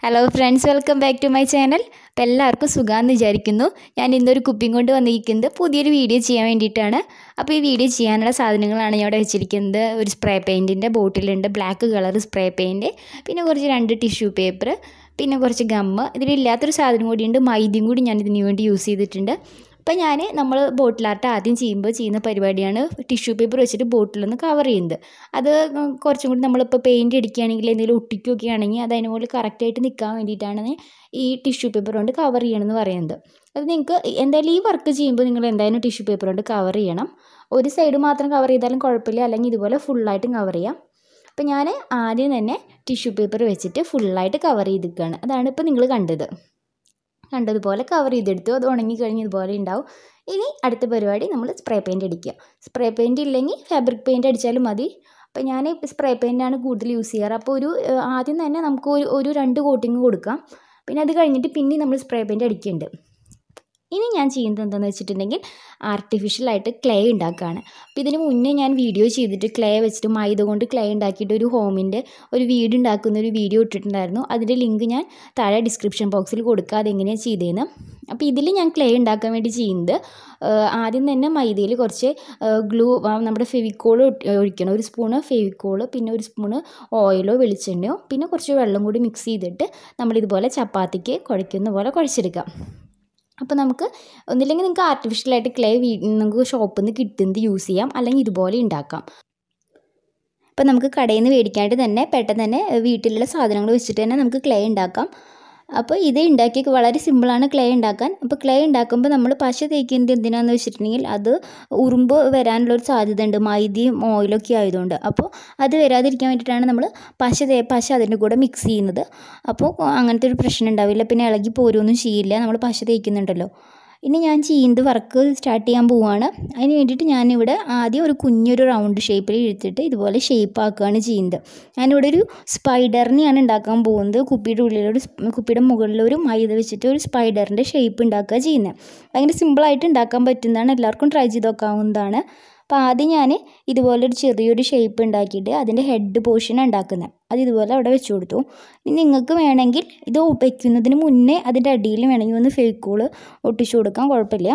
hello friends welcome back to my channel അപ്പോൾ എല്ലാവർക്കും സുഖമാണെന്ന് വിചാരിക്കുന്നു ഞാൻ ഇന്നൊരു കുപ്പിയും കൊണ്ട് വന്നിരിക്കുന്നത് പുതിയൊരു വീഡിയോ ചെയ്യാൻ വേണ്ടിയിട്ടാണ് അപ്പോൾ ഈ വീഡിയോ ചെയ്യാനുള്ള സാധനങ്ങളാണ് ഞാൻ ഇവിടെ വെച്ചിരിക്കുന്നത് ഒരു സ്പ്രേ പെയിൻറ്റിൻ്റെ ബോട്ടിലുണ്ട് ബ്ലാക്ക് കളർ സ്പ്രേ പെയിൻറ്റ് പിന്നെ കുറച്ച് രണ്ട് ടിഷ്യൂ പേപ്പർ പിന്നെ കുറച്ച് ഗമ്മ് ഇതിലില്ലാത്തൊരു സാധനം കൂടിയുണ്ട് മൈദയും കൂടി ഞാൻ ഇതിന് വേണ്ടി യൂസ് ചെയ്തിട്ടുണ്ട് അപ്പോൾ ഞാൻ നമ്മൾ ബോട്ടിൽ ആർട്ട് ആദ്യം ചെയ്യുമ്പോൾ ചെയ്യുന്ന പരിപാടിയാണ് ടിഷ്യൂ പേപ്പർ വെച്ചിട്ട് ബോട്ടിലൊന്ന് കവർ ചെയ്യുന്നത് അത് കുറച്ചും കൂടി നമ്മളിപ്പോൾ പെയിൻറ്റ് അടിക്കുകയാണെങ്കിൽ എന്തെങ്കിലും ഒട്ടിക്കുകയൊക്കെ ആണെങ്കിൽ അത് അതിന് മുകളിൽ കറക്റ്റായിട്ട് നിൽക്കാൻ വേണ്ടിയിട്ടാണ് ഈ ടിഷ്യൂ പേപ്പർ കൊണ്ട് കവർ ചെയ്യണമെന്ന് പറയുന്നത് അത് നിങ്ങൾക്ക് എന്തായാലും ഈ വർക്ക് ചെയ്യുമ്പോൾ നിങ്ങൾ എന്തായാലും ടിഷ്യൂ പേപ്പർ കൊണ്ട് കവർ ചെയ്യണം ഒരു സൈഡ് മാത്രം കവർ ചെയ്താലും കുഴപ്പമില്ല അല്ലെങ്കിൽ ഇതുപോലെ ഫുള്ളായിട്ടും കവർ ചെയ്യാം അപ്പോൾ ഞാൻ ആദ്യം തന്നെ ടിഷ്യൂ പേപ്പർ വെച്ചിട്ട് ഫുള്ളായിട്ട് കവർ ചെയ്തിരിക്കുകയാണ് അതാണ് ഇപ്പോൾ നിങ്ങൾ കണ്ടത് കണ്ടതുപോലെ കവർ ചെയ്തെടുത്തു അത് ഉണങ്ങി കഴിഞ്ഞ് ഇതുപോലെ ഉണ്ടാവും ഇനി അടുത്ത പരിപാടി നമ്മൾ സ്പ്രേ പെയിൻറ്റ് അടിക്കുക സ്പ്രേ പെയിൻറ്റ് ഇല്ലെങ്കിൽ ഫാബ്രിക് പെയിൻറ്റ് അടിച്ചാലും മതി അപ്പോൾ ഞാൻ സ്പ്രേ പെയിൻ്റാണ് കൂടുതൽ യൂസ് ചെയ്യാറ് അപ്പോൾ ഒരു ആദ്യം തന്നെ നമുക്ക് ഒരു ഒരു രണ്ട് കോട്ടിങ് കൊടുക്കാം പിന്നെ അത് കഴിഞ്ഞിട്ട് പിന്നെ നമ്മൾ സ്പ്രേ പെയിൻറ്റ് അടിക്കുന്നുണ്ട് ഇനി ഞാൻ ചെയ്യുന്നത് എന്താണെന്ന് വെച്ചിട്ടുണ്ടെങ്കിൽ ആർട്ടിഫിഷ്യലായിട്ട് ക്ലേ ഉണ്ടാക്കുകയാണ് അപ്പോൾ ഇതിന് മുന്നേ ഞാൻ വീഡിയോ ചെയ്തിട്ട് ക്ലേ വെച്ചിട്ട് മൈദ കൊണ്ട് ക്ലേ ഉണ്ടാക്കിയിട്ട് ഒരു ഹോമിൻ്റെ ഒരു വീട് ഉണ്ടാക്കുന്ന ഒരു വീഡിയോ ഇട്ടിട്ടുണ്ടായിരുന്നു അതിൻ്റെ ലിങ്ക് ഞാൻ താഴെ ഡിസ്ക്രിപ്ഷൻ ബോക്സിൽ കൊടുക്കുക അതെങ്ങനെയാണ് ചെയ്തതെന്ന് അപ്പോൾ ഇതിൽ ഞാൻ ക്ലേ ഉണ്ടാക്കാൻ വേണ്ടി ചെയ്യുന്നത് ആദ്യം തന്നെ മൈദയിൽ കുറച്ച് ഗ്ലൂ നമ്മുടെ ഫെവിക്കോൾ ഒഴിക്കണം ഒരു സ്പൂണ് ഫെവിക്കോൾ പിന്നെ ഒരു സ്പൂണ് ഓയിലോ വെളിച്ചെണ്ണയോ പിന്നെ കുറച്ച് വെള്ളം കൂടി മിക്സ് ചെയ്തിട്ട് നമ്മളിതുപോലെ ചപ്പാത്തിക്ക് കുഴയ്ക്കുന്ന പോലെ കുഴച്ചെടുക്കാം അപ്പോൾ നമുക്ക് ഒന്നില്ലെങ്കിൽ നിങ്ങൾക്ക് ആർട്ടിഫിഷ്യലായിട്ട് ക്ലേ വീ നമുക്ക് ഷോപ്പിൽ നിന്ന് കിട്ടുന്നത് യൂസ് ചെയ്യാം അല്ലെങ്കിൽ ഇതുപോലെ ഉണ്ടാക്കാം അപ്പോൾ നമുക്ക് കടയിൽ നിന്ന് മേടിക്കാണ്ട് തന്നെ പെട്ടെന്ന് തന്നെ വീട്ടിലുള്ള സാധനങ്ങൾ വെച്ചിട്ട് തന്നെ നമുക്ക് ക്ലേ ഉണ്ടാക്കാം അപ്പോൾ ഇത് ഉണ്ടാക്കി വളരെ സിമ്പിളാണ് ക്ലേ ഉണ്ടാക്കാൻ അപ്പോൾ ക്ലേ ഉണ്ടാക്കുമ്പോൾ നമ്മൾ പശ തേക്കുന്നത് എന്തിനാന്ന് വെച്ചിട്ടുണ്ടെങ്കിൽ അത് ഉറുമ്പ് വരാനുള്ളൊരു സാധ്യത ഉണ്ട് മൈദയും ഓയിലൊക്കെ ആയതുകൊണ്ട് അപ്പോൾ അത് വരാതിരിക്കാൻ വേണ്ടിയിട്ടാണ് നമ്മൾ പശ തേ പശ അതിൻ്റെ കൂടെ മിക്സ് ചെയ്യുന്നത് അപ്പോൾ അങ്ങനത്തെ ഒരു പ്രശ്നം ഉണ്ടാവില്ല പിന്നെ ഇളകി പോരുമൊന്നും ചെയ്യില്ല നമ്മൾ പശ തേക്കുന്നുണ്ടല്ലോ ഇനി ഞാൻ ചെയ്യുന്നത് വർക്ക് സ്റ്റാർട്ട് ചെയ്യാൻ പോവുകയാണ് അതിന് വേണ്ടിയിട്ട് ഞാനിവിടെ ആദ്യം ഒരു കുഞ്ഞൊരു റൗണ്ട് ഷേപ്പിൽ എടുത്തിട്ട് ഇതുപോലെ ഷേപ്പ് ആക്കുകയാണ് ചെയ്യുന്നത് ഞാനിവിടെ ഒരു സ്പൈഡറിനെയാണ് ഉണ്ടാക്കാൻ പോകുന്നത് കുപ്പിയുടെ ഉള്ളിലൊരു കുപ്പിയുടെ മുകളിലൊരു മൈദ വെച്ചിട്ട് ഒരു സ്പൈഡറിൻ്റെ ഷേപ്പ് ഉണ്ടാക്കുക ചെയ്യുന്നത് ഭയങ്കര സിമ്പിളായിട്ട് ഉണ്ടാക്കാൻ പറ്റുന്നതാണ് എല്ലാവർക്കും ട്രൈ ചെയ്ത് നോക്കാവുന്നതാണ് അപ്പോൾ ആദ്യം ഞാൻ ഇതുപോലെ ഒരു ചെറിയൊരു ഷേപ്പ് ഉണ്ടാക്കിയിട്ട് അതിൻ്റെ ഹെഡ് പോർഷൻ ഉണ്ടാക്കുന്നത് അത് ഇതുപോലെ അവിടെ വെച്ച് കൊടുത്തു ഇനി നിങ്ങൾക്ക് വേണമെങ്കിൽ ഇത് വയ്ക്കുന്നതിന് മുന്നേ അതിൻ്റെ അടിയിൽ വേണമെങ്കിൽ ഒന്ന് ഫേക്കോള് ഒട്ടിച്ചു കൊടുക്കാം കുഴപ്പമില്ല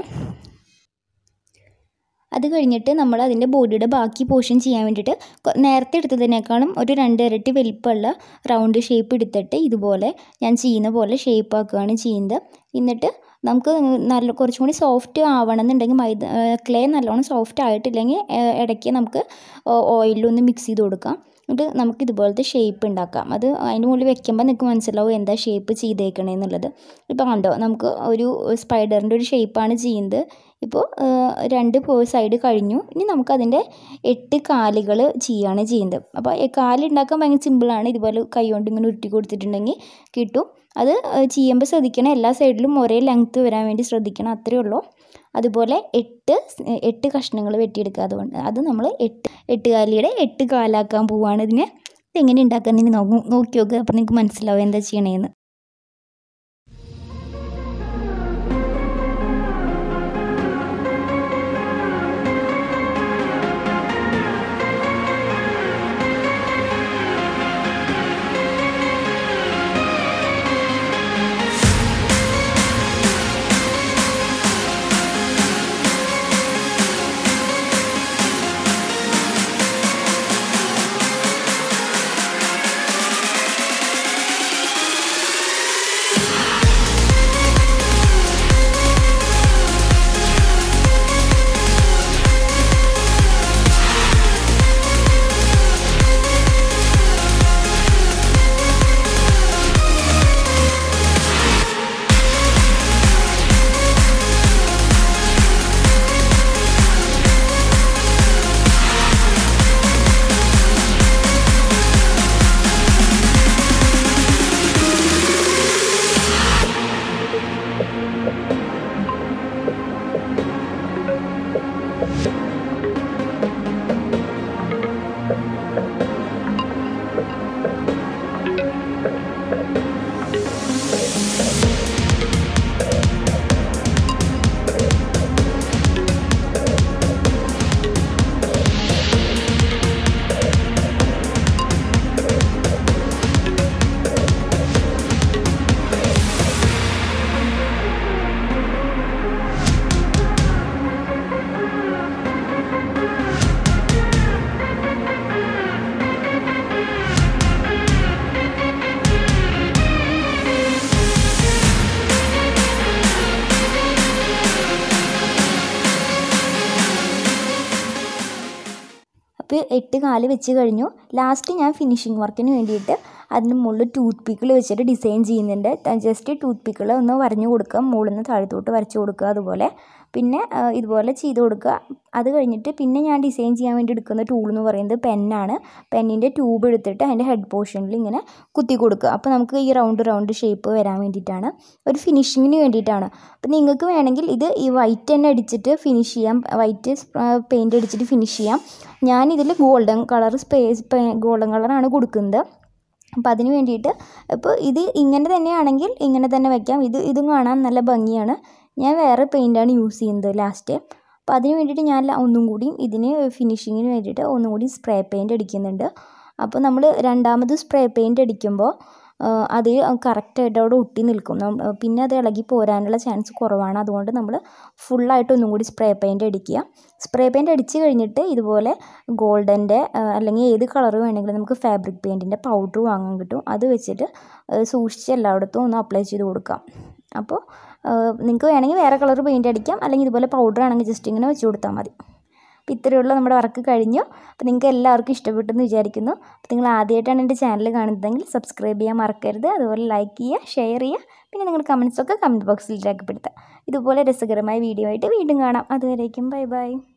അത് കഴിഞ്ഞിട്ട് നമ്മൾ അതിൻ്റെ ബോഡിയുടെ ബാക്കി പോർഷൻ ചെയ്യാൻ വേണ്ടിയിട്ട് നേരത്തെ എടുത്തതിനേക്കാളും ഒരു രണ്ട് ഇരട്ടി വലിപ്പമുള്ള റൗണ്ട് ഷേപ്പ് എടുത്തിട്ട് ഇതുപോലെ ഞാൻ ചെയ്യുന്ന പോലെ ഷേപ്പ് ആക്കുകയാണ് ചെയ്യുന്നത് എന്നിട്ട് നമുക്ക് നല്ല കുറച്ചും കൂടി സോഫ്റ്റ് ആവണമെന്നുണ്ടെങ്കിൽ മൈദ ക്ലേ നല്ലോണം സോഫ്റ്റ് ആയിട്ടില്ലെങ്കിൽ ഇടയ്ക്ക് നമുക്ക് ഓയിലൊന്ന് മിക്സ് ചെയ്ത് കൊടുക്കാം എന്നിട്ട് നമുക്ക് ഇതുപോലത്തെ ഷേപ്പ് ഉണ്ടാക്കാം അത് അതിൻ്റെ മുകളിൽ വെക്കുമ്പോൾ നിങ്ങൾക്ക് മനസ്സിലാവും എന്താ ഷേപ്പ് ചെയ്തേക്കണേ എന്നുള്ളത് ഇപ്പോൾ കണ്ടോ നമുക്ക് ഒരു സ്പൈഡറിൻ്റെ ഒരു ഷേപ്പാണ് ചെയ്യുന്നത് ഇപ്പോൾ രണ്ട് സൈഡ് കഴിഞ്ഞു ഇനി നമുക്കതിൻ്റെ എട്ട് കാലുകൾ ചെയ്യുകയാണ് ചെയ്യുന്നത് അപ്പോൾ കാലുണ്ടാക്കാൻ ഭയങ്കര സിമ്പിളാണ് ഇതുപോലെ കൈ കൊണ്ട് ഇങ്ങനെ ഉരുട്ടി കൊടുത്തിട്ടുണ്ടെങ്കിൽ കിട്ടും അത് ചെയ്യുമ്പോൾ ശ്രദ്ധിക്കണം എല്ലാ സൈഡിലും ഒരേ ലെങ്ത്ത് വരാൻ വേണ്ടി ശ്രദ്ധിക്കണം അത്രയേ ഉള്ളൂ അതുപോലെ എട്ട് എട്ട് കഷ്ണങ്ങൾ വെട്ടിയെടുക്കുക അതുകൊണ്ട് അത് നമ്മൾ എട്ട് എട്ടുകാലിയുടെ എട്ട് കാലാക്കാൻ പോവുകയാണ് ഇതിനെ ഇതെങ്ങനെ ഉണ്ടാക്കാൻ നോക്കി നോക്കി നോക്കുക അപ്പോൾ നിങ്ങൾക്ക് മനസ്സിലാവും എന്താ ചെയ്യണേന്ന് അപ്പോൾ എട്ട് കാല് വെച്ച് കഴിഞ്ഞു ലാസ്റ്റ് ഞാൻ ഫിനിഷിങ് വർക്കിന് വേണ്ടിയിട്ട് അതിന് മുകളിൽ ടൂത്ത് പിക്കിൾ വെച്ചിട്ട് ഡിസൈൻ ചെയ്യുന്നുണ്ട് ജസ്റ്റ് ടൂത്ത് പിക്കിൾ ഒന്ന് വരഞ്ഞു കൊടുക്കുക മുകളിൽ നിന്ന് താഴത്തോട്ട് വരച്ച് കൊടുക്കുക അതുപോലെ പിന്നെ ആ, ഇതുപോലെ ചെയ്ത് കൊടുക്കുക അത് കഴിഞ്ഞിട്ട് പിന്നെ ഞാൻ ഡിസൈൻ ചെയ്യാൻ വേണ്ടി എടുക്കുന്ന ടൂൾ എന്ന് പറയുന്നത് പെന്നാണ് പെന്നിൻ്റെ ട്യൂബ് എടുത്തിട്ട് അതിൻ്റെ ഹെഡ് പോർഷനിൽ ഇങ്ങനെ കുത്തി കൊടുക്കുക അപ്പോൾ നമുക്ക് ഈ റൗണ്ട് റൗണ്ട് ഷേപ്പ് വരാൻ വേണ്ടിയിട്ടാണ് ഒരു ഫിനിഷിങ്ങിന് വേണ്ടിയിട്ടാണ് അപ്പോൾ നിങ്ങൾക്ക് വേണമെങ്കിൽ ഇത് ഈ വൈറ്റ് തന്നെ അടിച്ചിട്ട് ഫിനിഷ് ചെയ്യാം വൈറ്റ് പെയിൻറ്റ് അടിച്ചിട്ട് ഫിനിഷ് ചെയ്യാം ഞാനിതിൽ ഗോൾഡൻ കളർ സ്പേസ് ഗോൾഡൻ കളറാണ് കൊടുക്കുന്നത് അപ്പോൾ അതിന് വേണ്ടിയിട്ട് ഇപ്പോൾ ഇത് ഇങ്ങനെ തന്നെയാണെങ്കിൽ ഇങ്ങനെ തന്നെ വയ്ക്കാം ഇത് ഇതും കാണാൻ നല്ല ഭംഗിയാണ് ഞാൻ വേറെ പെയിൻ്റാണ് യൂസ് ചെയ്യുന്നത് ലാസ്റ്റ് അപ്പോൾ അതിന് വേണ്ടിയിട്ട് ഞാൻ ല- ഒന്നും കൂടി ഇതിന് ഫിനിഷിങ്ങിന് വേണ്ടിയിട്ട് ഒന്നും കൂടി സ്പ്രേ പെയിൻറ്റ് അടിക്കുന്നുണ്ട് അപ്പോൾ നമ്മൾ രണ്ടാമത് സ്പ്രേ പെയിൻറ്റ് അടിക്കുമ്പോൾ അത് കറക്റ്റായിട്ട് അവിടെ ഒട്ടി നിൽക്കും നം- പിന്നെ അത് ഇളകി പോരാനുള്ള ചാൻസ് കുറവാണ് അതുകൊണ്ട് നമ്മൾ ഫുള്ളായിട്ട് ഒന്നും കൂടി സ്പ്രേ പെയിൻറ്റ് അടിക്കുക സ്പ്രേ പെയിൻറ്റ് അടിച്ച് കഴിഞ്ഞിട്ട് ഇതുപോലെ ഗോൾഡൻ്റെ അല്ലെങ്കിൽ ഏത് കളർ വേണമെങ്കിലും നമുക്ക് ഫാബ്രിക് പെയിൻറ്റിൻ്റെ പൗഡർ വാങ്ങാൻ കിട്ടും അത് വെച്ചിട്ട് ആ, സൂക്ഷിച്ച് എല്ലായിടത്തും ഒന്ന് അപ്ലൈ ചെയ്ത് കൊടുക്കാം അപ്പോൾ നിങ്ങൾക്ക് വേണമെങ്കിൽ വേറെ കളർ പെയിൻറ്റ് അടിക്കാം അല്ലെങ്കിൽ ഇതുപോലെ പൗഡർ ആണെങ്കിൽ ജസ്റ്റ് ഇങ്ങനെ വെച്ച് കൊടുത്താൽ മതി അപ്പോൾ ഇത്രയുള്ള നമ്മുടെ വർക്ക് കഴിഞ്ഞു അപ്പോൾ നിങ്ങൾക്ക് എല്ലാവർക്കും ഇഷ്ടപ്പെട്ടെന്ന് വിചാരിക്കുന്നു അപ്പോൾ നിങ്ങൾ ആദ്യമായിട്ടാണ് എൻ്റെ ചാനൽ കാണുന്നതെങ്കിൽ സബ്സ്ക്രൈബ് ചെയ്യാൻ മറക്കരുത് അതുപോലെ ലൈക്ക് ചെയ്യുക ഷെയർ ചെയ്യുക പിന്നെ നിങ്ങളുടെ കമൻസൊക്കെ കമൻറ്റ് ബോക്സിൽ രേഖപ്പെടുത്തുക ഇതുപോലെ രസകരമായ വീഡിയോ ആയിട്ട് വീണ്ടും കാണാം അതുവരേക്കും ബൈ ബൈ